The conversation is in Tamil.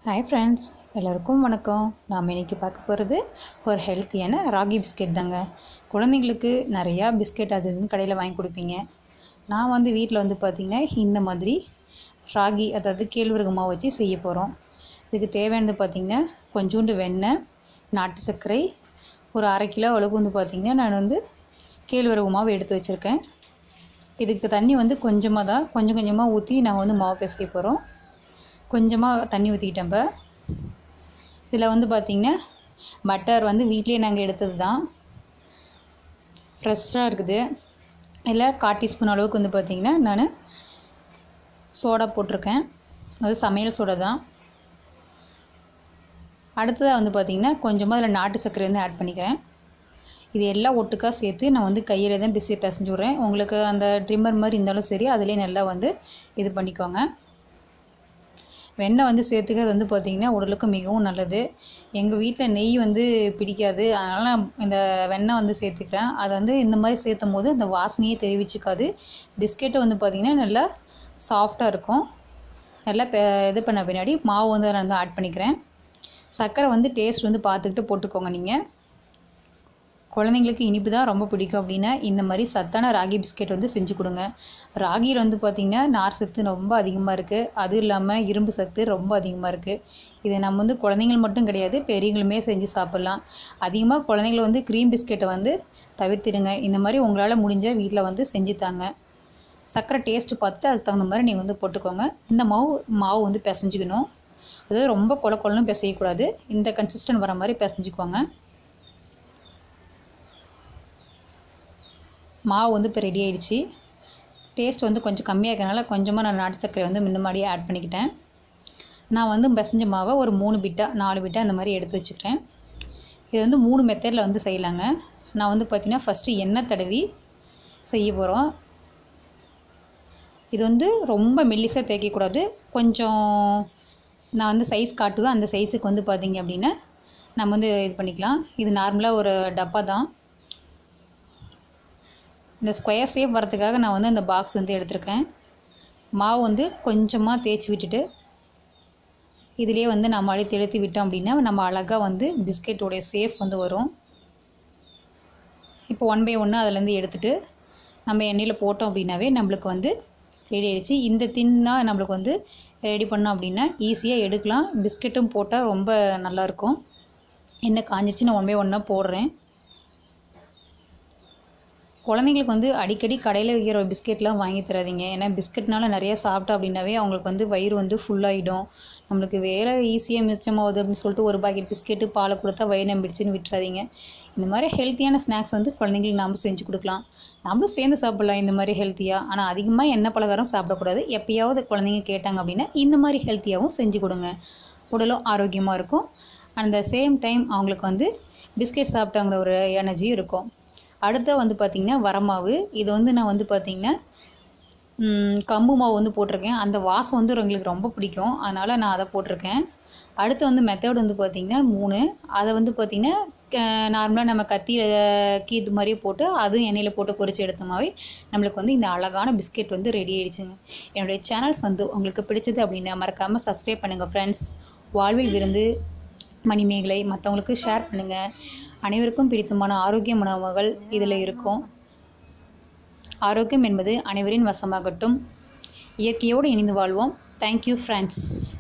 ஹாய் ஃப்ரெண்ட்ஸ் எல்லாருக்கும் வணக்கம் நாம் இன்றைக்கி பார்க்க போகிறது ஒரு ஹெல்த்தியான ராகி பிஸ்கெட் தாங்க குழந்தைங்களுக்கு நிறையா பிஸ்கெட் அது இதுன்னு கடையில் வாங்கி கொடுப்பீங்க நான் வந்து வீட்டில் வந்து பார்த்திங்கன்னா இந்த மாதிரி ராகி அதாவது கேழ்வரகு மாவு வச்சு செய்ய போகிறோம் இதுக்கு தேவையானது பார்த்திங்கன்னா கொஞ்சோண்டு வெண்ணெய் நாட்டு சர்க்கரை ஒரு அரை கிலோ அளவுக்கு வந்து பார்த்திங்கன்னா நான் வந்து கேழ்வரகு மாவு எடுத்து வச்சுருக்கேன் இதுக்கு தண்ணி வந்து கொஞ்சமாக தான் கொஞ்சம் கொஞ்சமாக ஊற்றி நான் வந்து மாவு பிசைய போகிறோம் கொஞ்சமாக தண்ணி ஊற்றிக்கிட்டேன் இப்போ இதில் வந்து பார்த்திங்கன்னா பட்டர் வந்து வீட்லேயே நாங்கள் எடுத்தது தான் ஃப்ரெஷ்ஷாக இருக்குது இதில் கால் டீஸ்பூன் அளவுக்கு வந்து பார்த்திங்கன்னா நான் சோடா போட்டிருக்கேன் அது சமையல் சோடா தான் அடுத்ததாக வந்து பார்த்திங்கன்னா கொஞ்சமாக அதில் நாட்டு சர்க்கரை வந்து ஆட் பண்ணிக்கிறேன் இது எல்லாம் ஒட்டுக்காக சேர்த்து நான் வந்து கையில் தான் பிசி பிசைஞ்சு விட்றேன் உங்களுக்கு அந்த ட்ரிம்மர் மாதிரி இருந்தாலும் சரி அதிலே நல்லா வந்து இது பண்ணிக்கோங்க வெண்ணெய் வந்து சேர்த்துக்கிறது வந்து பார்த்திங்கன்னா உடலுக்கு மிகவும் நல்லது எங்கள் வீட்டில் நெய் வந்து பிடிக்காது அதனால் நான் இந்த வெண்ணெய் வந்து சேர்த்துக்கிறேன் அதை வந்து இந்த மாதிரி சேர்த்தும் போது அந்த வாசனையே தெரிவிச்சுக்காது பிஸ்கெட்டு வந்து பார்த்திங்கன்னா நல்லா சாஃப்டாக இருக்கும் நல்லா பெ இது பண்ண பின்னாடி மாவு வந்து நான் வந்து ஆட் பண்ணிக்கிறேன் சர்க்கரை வந்து டேஸ்ட் வந்து பார்த்துக்கிட்டு போட்டுக்கோங்க நீங்கள் குழந்தைங்களுக்கு இனிப்பு தான் ரொம்ப பிடிக்கும் அப்படின்னா இந்த மாதிரி சத்தான ராகி பிஸ்கெட் வந்து செஞ்சு கொடுங்க ராகியில் வந்து பார்த்திங்கன்னா நார் சத்து ரொம்ப அதிகமாக இருக்குது அதுவும் இல்லாமல் இரும்பு சத்து ரொம்ப அதிகமாக இருக்குது இதை நம்ம வந்து குழந்தைங்கள் மட்டும் கிடையாது பெரியவங்களுமே செஞ்சு சாப்பிட்லாம் அதிகமாக குழந்தைங்கள வந்து க்ரீம் பிஸ்கெட்டை வந்து தவிர்த்திடுங்க இந்த மாதிரி உங்களால் முடிஞ்ச வீட்டில் வந்து செஞ்சு தாங்க சர்க்கரை டேஸ்ட்டு பார்த்துட்டு அதுக்கு தகுந்த மாதிரி நீங்கள் வந்து போட்டுக்கோங்க இந்த மாவு மாவு வந்து பிசைஞ்சிக்கணும் அதாவது ரொம்ப கொல கொலன்னு பிசையக்கூடாது இந்த கன்சிஸ்டன்ட் வர மாதிரி பிசைஞ்சிக்கோங்க மாவு வந்து இப்போ ரெடி ஆயிடுச்சு டேஸ்ட் வந்து கொஞ்சம் கம்மியாக இருக்கிறனால கொஞ்சமாக நான் நாட்டு சர்க்கரை வந்து முன்னாடியே ஆட் பண்ணிக்கிட்டேன் நான் வந்து பிசைஞ்ச மாவை ஒரு மூணு பிட்டாக நாலு பிட்டாக அந்த மாதிரி எடுத்து வச்சுக்கிறேன் இது வந்து மூணு மெத்தடில் வந்து செய்யலாங்க நான் வந்து பார்த்திங்கன்னா ஃபஸ்ட்டு எண்ணெய் தடவி செய்ய போகிறோம் இது வந்து ரொம்ப மெல்லிசாக தேய்க்கக்கூடாது கொஞ்சம் நான் வந்து சைஸ் காட்டுவேன் அந்த சைஸுக்கு வந்து பார்த்திங்க அப்படின்னா நம்ம வந்து இது பண்ணிக்கலாம் இது நார்மலாக ஒரு டப்பா தான் இந்த ஸ்கொயர் ஷேப் வரதுக்காக நான் வந்து அந்த பாக்ஸ் வந்து எடுத்திருக்கேன் மாவு வந்து கொஞ்சமாக தேய்ச்சி விட்டுட்டு இதிலே வந்து நம்ம அழுத்தி எழுத்தி விட்டோம் அப்படின்னா நம்ம அழகாக வந்து பிஸ்கெட்டோடைய சேஃப் வந்து வரும் இப்போ ஒன் பை ஒன்று அதிலேருந்து எடுத்துகிட்டு நம்ம எண்ணெயில் போட்டோம் அப்படின்னாவே நம்மளுக்கு வந்து ரெடி ஆகிடுச்சு இந்த தின்னாக நம்மளுக்கு வந்து ரெடி பண்ணோம் அப்படின்னா ஈஸியாக எடுக்கலாம் பிஸ்கெட்டும் போட்டால் ரொம்ப நல்லாயிருக்கும் எண்ணெய் காஞ்சிச்சு நான் ஒன் பை ஒன்னாக போடுறேன் குழந்தைங்களுக்கு வந்து அடிக்கடி கடையில் விற்கிற பிஸ்கெட்லாம் வாங்கி தராதிங்க ஏன்னா பிஸ்கெட்னால நிறைய சாப்பிட்டா அப்படின்னாவே அவங்களுக்கு வந்து வயிறு வந்து ஃபுல்லாகிடும் நம்மளுக்கு வேறு ஈஸியாக மிச்சமாகுது அப்படின்னு சொல்லிட்டு ஒரு பாக்கெட் பிஸ்கெட்டு பாலை கொடுத்தா வயிறு நம்பிடுச்சுன்னு விட்டுறாதீங்க இந்த மாதிரி ஹெல்த்தியான ஸ்நாக்ஸ் வந்து குழந்தைங்களுக்கு நாம் செஞ்சு கொடுக்கலாம் நம்மளும் சேர்ந்து சாப்பிட்லாம் இந்த மாதிரி ஹெல்த்தியாக ஆனால் அதிகமாக எண்ணெய் பலகாரம் சாப்பிடக்கூடாது எப்பயாவது குழந்தைங்க கேட்டாங்க அப்படின்னா இந்த மாதிரி ஹெல்த்தியாகவும் செஞ்சு கொடுங்க உடலும் ஆரோக்கியமாக இருக்கும் அந்த சேம் டைம் அவங்களுக்கு வந்து பிஸ்கெட் சாப்பிட்டாங்கிற ஒரு எனர்ஜியும் இருக்கும் அடுத்த வந்து பார்த்திங்கன்னா வரமாவு இது வந்து நான் வந்து பார்த்திங்கன்னா கம்பு மாவு வந்து போட்டிருக்கேன் அந்த வாசம் வந்து எங்களுக்கு ரொம்ப பிடிக்கும் அதனால் நான் அதை போட்டிருக்கேன் அடுத்து வந்து மெத்தட் வந்து பார்த்திங்கன்னா மூணு அதை வந்து பார்த்திங்கன்னா நார்மலாக நம்ம கத்தியில் கீது மாதிரியே போட்டு அதுவும் எண்ணெயில் போட்டு பொரிச்சு எடுத்தோமாவே நம்மளுக்கு வந்து இந்த அழகான பிஸ்கெட் வந்து ரெடி ஆகிடுச்சுங்க என்னுடைய சேனல்ஸ் வந்து உங்களுக்கு பிடிச்சது அப்படின்னா மறக்காமல் சப்ஸ்கிரைப் பண்ணுங்கள் ஃப்ரெண்ட்ஸ் வாழ்வில் விருந்து மணிமேகலை மற்றவங்களுக்கு ஷேர் பண்ணுங்கள் அனைவருக்கும் பிடித்தமான ஆரோக்கிய உணவுகள் இதில் இருக்கும் ஆரோக்கியம் என்பது அனைவரின் வசமாகட்டும் இயற்கையோடு இணைந்து வாழ்வோம் தேங்க்யூ ஃப்ரெண்ட்ஸ்